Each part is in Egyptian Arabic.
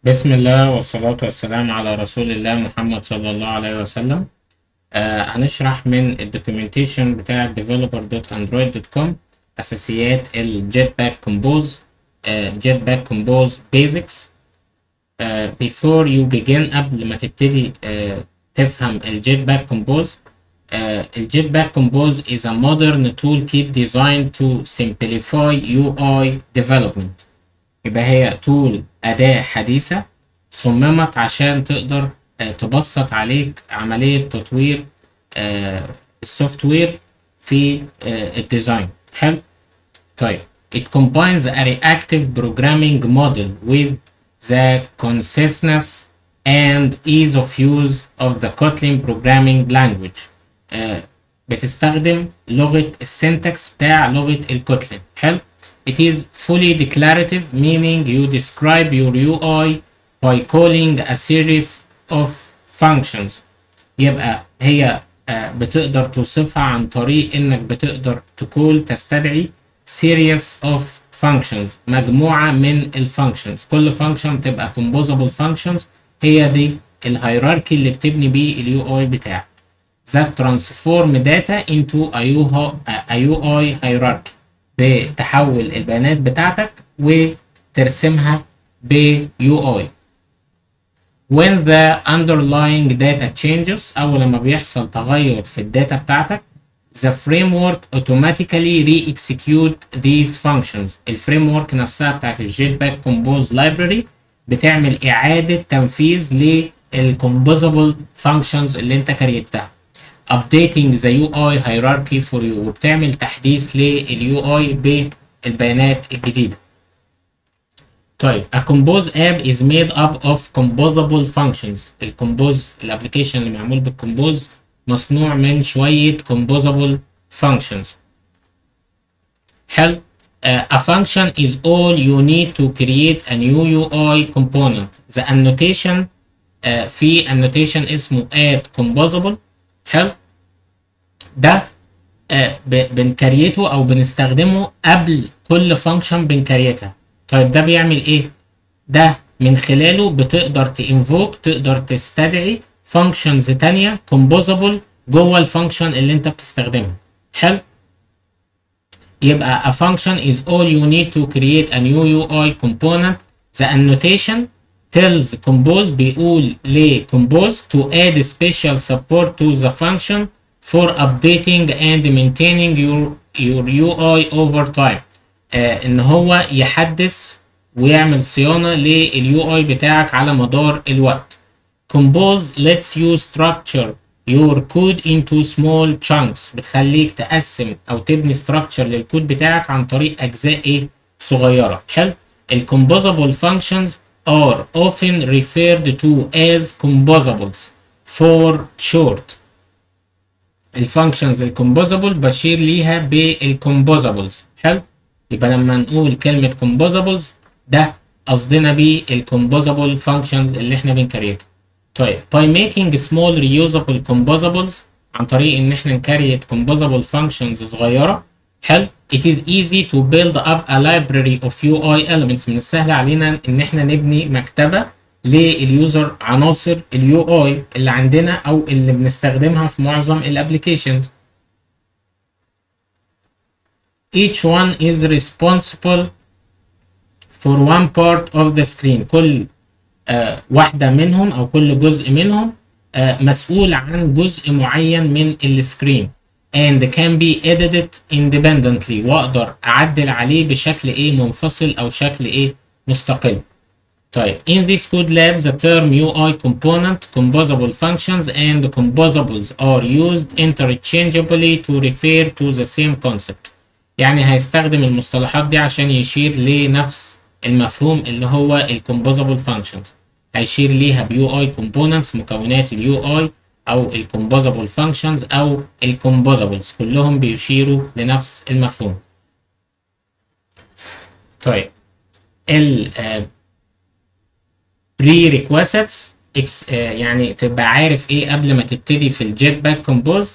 بسم الله والصلاة والسلام على رسول الله محمد صلى الله عليه وسلم آه هنشرح من الدوكيومنتيشن بتاع developer.android.com أساسيات الجيت باك كومبوز جيت باك كومبوز بيزكس before you begin قبل ما تبتدي آه تفهم الجيت باك كومبوز الجيت باك كومبوز is a modern toolkit designed to simplify UI development يبقى هي تول أداة حديثة صممت عشان تقدر آه، تبسط عليك عملية تطوير آه، السوفت وير في آه، الديزاين حلو طيب it combines a reactive programming model with the consciousness and ease of use of the Kotlin programming language آه، بتستخدم لغة السنتكس بتاع لغة الكوتلين حلو It is fully declarative meaning you describe your UI by calling a series of functions يبقى هي آه، بتقدر توصفها عن طريق انك بتقدر تقول تستدعي series of functions مجموعة من الفانكشنز كل فانكشن تبقى composable functions هي دي الهيراركي اللي بتبني بيه اليو اي بتاعك that transform data into a UI a UI hierarchy بتحول البيانات بتاعتك وترسمها ب UI when the underlying data changes أول لما بيحصل تغير في الداتا بتاعتك the framework automatically re-execute these functions الفريم ورك نفسها بتاعت الجيت باك كومبوز library بتعمل إعادة تنفيذ للcomposable functions اللي انت كريتها updating the UI hierarchy for you وبتعمل تحديث لل UI بالبيانات الجديدة طيب a compose app is made up of composable functions الكومبوز الابلكيشن اللي معمول بالكومبوز مصنوع من شوية composable functions حلو Uh, a function is all you need to create a new UI component the annotation uh, في annotation اسمه add composable حلو ده آه ب- بنكريته او بنستخدمه قبل كل فانكشن بنكريتها طيب ده بيعمل ايه ده من خلاله بتقدر تinvoke تقدر تستدعي فانكشنز تانية composable جوه الفانكشن اللي انت بتستخدمها حلو يبقى a function is all you need to create a new UI component the annotation tells compose بيقول ل compose to add special support to the function for updating and maintaining your your UI over time آه ان هو يحدث ويعمل صيانة لل UI بتاعك على مدار الوقت compose lets you structure your code into small chunks بتخليك تقسم او تبني structure للكود بتاعك عن طريق اجزاء ايه صغيرة حلو ال composable functions are often referred to as composables for short الفانكشنز الكومبوزابل بشير ليها بالكومبوزابلز حلو يبقى لما نقول كلمة composables ده قصدنا بيه الكومبوزابل functions اللي احنا بنكريتها طيب by making small reusable composables عن طريق ان احنا نكريت composable functions صغيرة حلو it is easy to build up a library of UI elements من السهل علينا ان احنا نبني مكتبة لليوزر عناصر اليو اي اللي عندنا او اللي بنستخدمها في معظم الابلكيشنز each one is responsible for one part of the screen كل آه واحدة منهم أو كل جزء منهم آه مسؤول عن جزء معين من السكرين and can be edited independently وأقدر أعدل عليه بشكل إيه منفصل أو شكل إيه مستقل طيب in this code lab the term UI component composable functions and composables are used interchangeably to refer to the same concept يعني هيستخدم المصطلحات دي عشان يشير لنفس المفهوم اللي هو ال composable functions هيشير ليها ب UI components مكونات ال UI أو ال composable functions أو ال composables كلهم بيشيروا لنفس المفهوم طيب ال آه، prerequisites ex- آه، يعني تبقى عارف ايه قبل ما تبتدي في الجيت باك كومبوز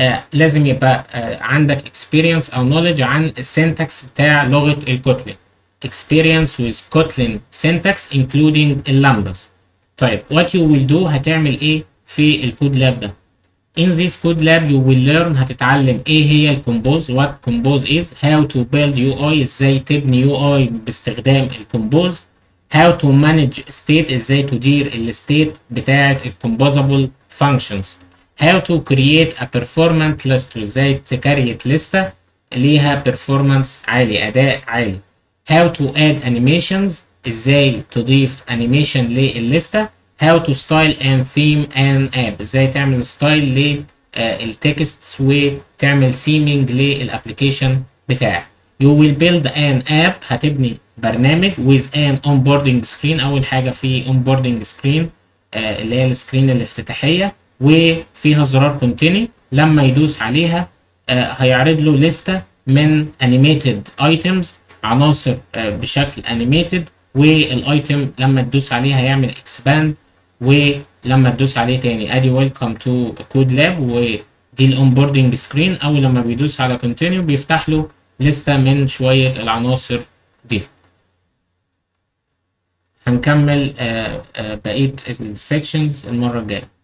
لازم يبقى آه، عندك experience او knowledge عن السنتكس بتاع لغة الكوتلين experience with Kotlin syntax including اللامداز طيب what you will do هتعمل ايه في الكود لاب ده In this code lab you will learn هتتعلم ايه هي الكومبوز what compose is how to build UI ازاي تبني UI باستخدام الكومبوز how to manage state ازاي تدير الستيت بتاعة الكومبوزable functions how to create a performance list وازاي تكريت لستة ليها performance عالي اداء عالي how to add animations ازاي تضيف animation للستة how to style and theme an app ازاي تعمل ستايل للتكست وتعمل theming للابلكيشن بتاعك you will build an app هتبني برنامج with an onboarding screen اول حاجه في onboarding screen آه اللي هي السكرين الافتتاحيه وفيها زرار continue لما يدوس عليها آه هيعرض له لستة من animated items عناصر آه بشكل animated والايتم لما تدوس عليه هيعمل expand ولما تدوس عليه تاني ادي ويلكم تو كود لاب ودي الاونبوردنج سكرين اول لما بيدوس على كونتينيو بيفتح له لستة من شوية العناصر دي هنكمل آه آه بقية السكشنز المرة الجاية